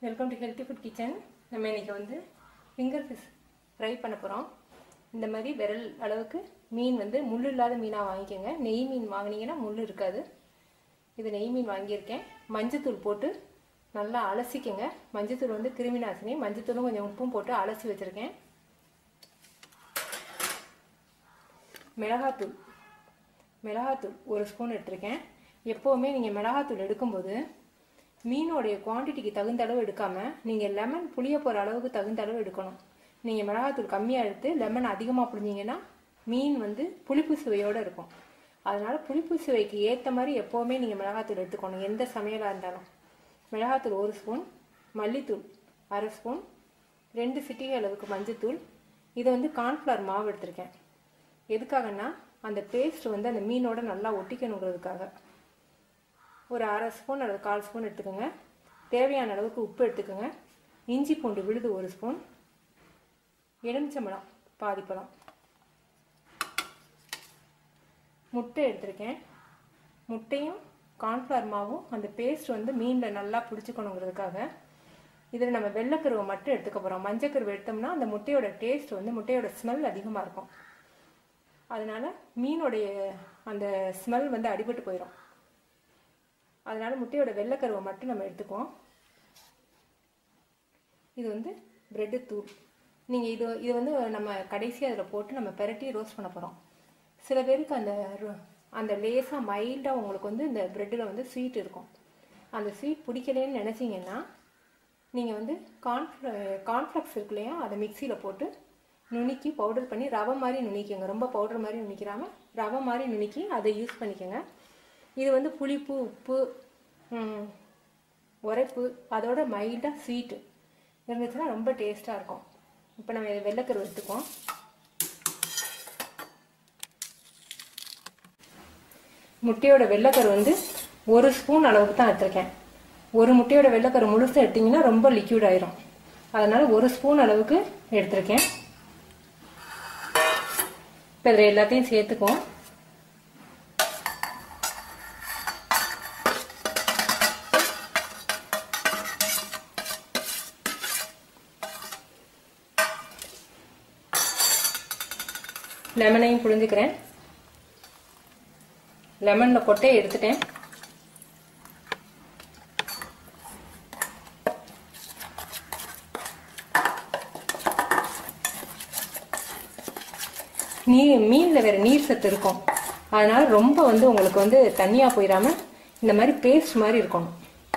welcome to healthy food kitchen நம்ம இன்றைக்கி வந்து ஃபிங்கர் ஃபிஷ் ஃப்ரை பண்ண போகிறோம் இந்த மாதிரி விரல் அளவுக்கு மீன் வந்து முள் இல்லாத மீனாக வாங்கிக்கோங்க நெய் மீன் வாங்கினீங்கன்னா முள் இருக்காது இது நெய் மீன் வாங்கியிருக்கேன் மஞ்சத்தூள் போட்டு நல்லா அலசிக்கங்க மஞ்சத்தூள் வந்து கிருமி நாசினி மஞ்சத்தூளும் கொஞ்சம் உப்பும் போட்டு அலசி வச்சுருக்கேன் மிளகாத்தூள் மிளகாத்தூள் ஒரு ஸ்பூன் எடுத்திருக்கேன் எப்போவுமே நீங்கள் மிளகாத்தூள் எடுக்கும்போது மீனோடைய குவான்டிட்டிக்கு தகுந்த அளவு எடுக்காமல் நீங்கள் லெமன் புளிய போகிற அளவுக்கு தகுந்த அளவு எடுக்கணும் நீங்கள் மிளகாத்தூள் கம்மியாக எடுத்து லெமன் அதிகமாக புழிஞ்சிங்கன்னா மீன் வந்து புளிப்பு சுவையோடு இருக்கும் அதனால் புளிப்பு சுவைக்கு ஏற்ற மாதிரி எப்போவுமே நீங்கள் மிளகாத்தூள் எடுத்துக்கணும் எந்த சமையலாக இருந்தாலும் மிளகாத்தூள் ஒரு ஸ்பூன் மல்லித்தூள் அரை ஸ்பூன் ரெண்டு சிட்டிகை அளவுக்கு மஞ்சத்தூள் இதை வந்து கார்ன்ஃப்ளவர் மாவு எடுத்திருக்கேன் எதுக்காகன்னா அந்த பேஸ்ட் வந்து அந்த மீனோட நல்லா ஒட்டிக்கணுங்கிறதுக்காக ஒரு அரை ஸ்பூன் அல்லது கால் ஸ்பூன் எடுத்துக்கோங்க தேவையான அளவுக்கு உப்பு எடுத்துக்கோங்க இஞ்சி பூண்டு விழுது ஒரு ஸ்பூன் எலுமிச்சம்பழம் பாதிப்பழம் முட்டை எடுத்திருக்கேன் முட்டையும் கார்ன்ஃப்ளவர் மாவும் அந்த பேஸ்ட் வந்து மீனில் நல்லா பிடிச்சிக்கணுங்கிறதுக்காக இதில் நம்ம வெள்ளைக்கருவை மட்டும் எடுத்துக்க போகிறோம் மஞ்சக்கருவை எடுத்தோம்னா அந்த முட்டையோட டேஸ்ட் வந்து முட்டையோட ஸ்மெல் அதிகமாக இருக்கும் அதனால் மீனுடைய அந்த ஸ்மெல் வந்து அடிபட்டு போயிடும் அதனால் முட்டையோட வெள்ளைக்கருவை மட்டும் நம்ம எடுத்துக்குவோம் இது வந்து ப்ரெட்டு தூள் நீங்கள் இது இது வந்து நம்ம கடைசியாக அதில் போட்டு நம்ம பெரட்டி ரோஸ்ட் பண்ண போகிறோம் சில பேருக்கு அந்த அந்த லேசாக மைல்டாக உங்களுக்கு வந்து இந்த ப்ரெட்டில் வந்து ஸ்வீட் இருக்கும் அந்த ஸ்வீட் பிடிக்கலன்னு நினச்சிங்கன்னா நீங்கள் வந்து கார்ன்ஃப்ள கார்ன்ஃப்ளக்ஸ் இருக்கு இல்லையா அதை மிக்சியில் போட்டு நுணுக்கி பவுடர் பண்ணி ரவை மாதிரி நுணிக்கோங்க ரொம்ப பவுடர் மாதிரி நுணிக்கிறாமல் ரவை மாதிரி நுணுக்கி அதை யூஸ் பண்ணிக்கோங்க இது வந்து புளிப்பு உப்பு உரைப்பு அதோட மைல்டாக ஸ்வீட்டு இருந்துச்சுன்னா ரொம்ப டேஸ்ட்டாக இருக்கும் இப்போ நம்ம வெள்ளைக்கரு எடுத்துக்குவோம் முட்டையோட வெள்ளைக்கரு வந்து ஒரு ஸ்பூன் அளவுக்கு தான் எடுத்திருக்கேன் ஒரு முட்டையோட வெள்ளைக்கரு முழுசாக எடுத்திங்கன்னா ரொம்ப லிக்யூட் ஆயிரும் அதனால் ஒரு ஸ்பூன் அளவுக்கு எடுத்திருக்கேன் இப்போ இதில் எல்லாத்தையும் சேர்த்துக்குவோம் லெமனையும் புழிஞ்சுக்கிறேன் லெமனில் கொட்டையை எடுத்துட்டேன் நீர் மீனில் வேறு நீர் சத்து இருக்கும் அதனால் ரொம்ப வந்து உங்களுக்கு வந்து தண்ணியாக போயிடாமல் இந்த மாதிரி பேஸ்ட் மாதிரி இருக்கணும்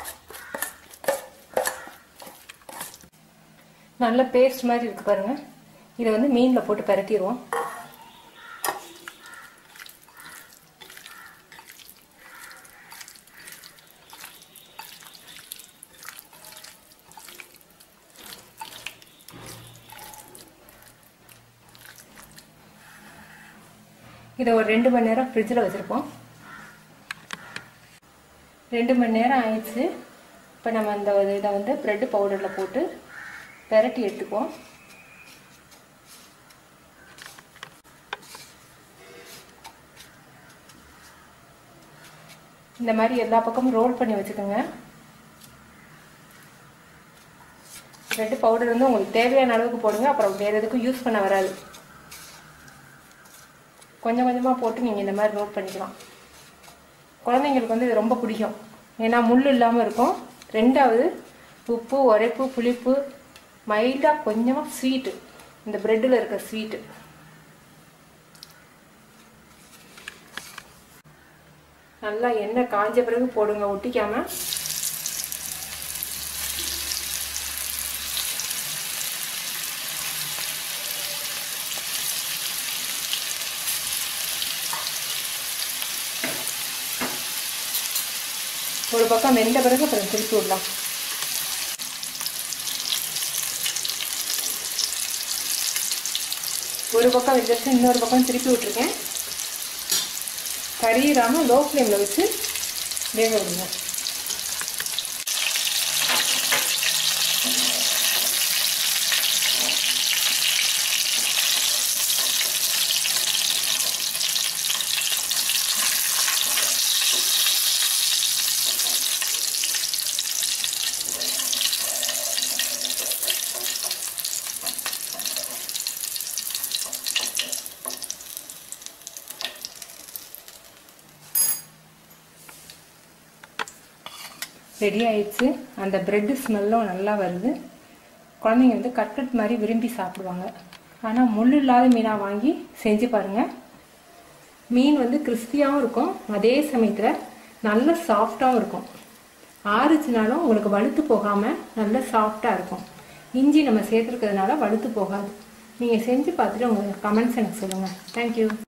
நல்ல பேஸ்ட் மாதிரி இருக்கு பாருங்க இதை வந்து மீனில் போட்டு பரட்டிடுவோம் இதை ஒரு ரெண்டு மணி நேரம் ஃப்ரிட்ஜில் வச்சுருப்போம் ரெண்டு மணி நேரம் ஆயிடுச்சு இப்போ நம்ம அந்த இதை வந்து ப்ரெட்டு பவுடரில் போட்டு பெரட்டி எடுத்துக்குவோம் இந்த மாதிரி எல்லா பக்கமும் ரோல் பண்ணி வச்சுக்கோங்க ப்ரெட்டு பவுடர் வந்து உங்களுக்கு தேவையான அளவுக்கு போடுங்க அப்புறம் வேறு எதுக்கும் யூஸ் பண்ண வராது கொஞ்சம் கொஞ்சமாக போட்டு நீங்கள் இந்த மாதிரி ரோல் பண்ணிக்கலாம் குழந்தைங்களுக்கு வந்து இது ரொம்ப பிடிக்கும் ஏன்னா முள் இல்லாமல் இருக்கும் ரெண்டாவது உப்பு உரைப்பு புளிப்பு மைல்டாக கொஞ்சமாக ஸ்வீட்டு இந்த ப்ரெட்டில் இருக்க ஸ்வீட்டு நல்லா எண்ணெய் காஞ்ச பிறகு போடுங்க ஒட்டிக்காம ஒரு பக்கம் வெந்த பிறகு அப்புறம் திருப்பி விடலாம் ஒரு பக்கம் வெந்துச்சு இன்னொரு பக்கம் திருப்பி விட்டுருக்கேன் கறியிடாமல் லோ ஃப்ளேமில் வச்சு வேக விடுங்க ரெடி ஆயிடுச்சு அந்த ப்ரெட்டு ஸ்மெல்லும் நல்லா வருது குழந்தைங்க வந்து கட்லட் மாதிரி விரும்பி சாப்பிடுவாங்க ஆனால் முள் இல்லாத மீனாக வாங்கி செஞ்சு பாருங்கள் மீன் வந்து கிறிஸ்பியாகவும் இருக்கும் அதே சமயத்தில் நல்ல சாஃப்டாகவும் இருக்கும் ஆறுச்சுனாலும் உங்களுக்கு வலுத்து போகாமல் நல்ல சாஃப்டாக இருக்கும் இஞ்சி நம்ம சேர்த்துருக்கிறதுனால வலுத்து போகாது நீங்கள் செஞ்சு பார்த்துட்டு உங்கள் கமெண்ட்ஸ் எனக்கு சொல்லுங்கள் தேங்க்யூ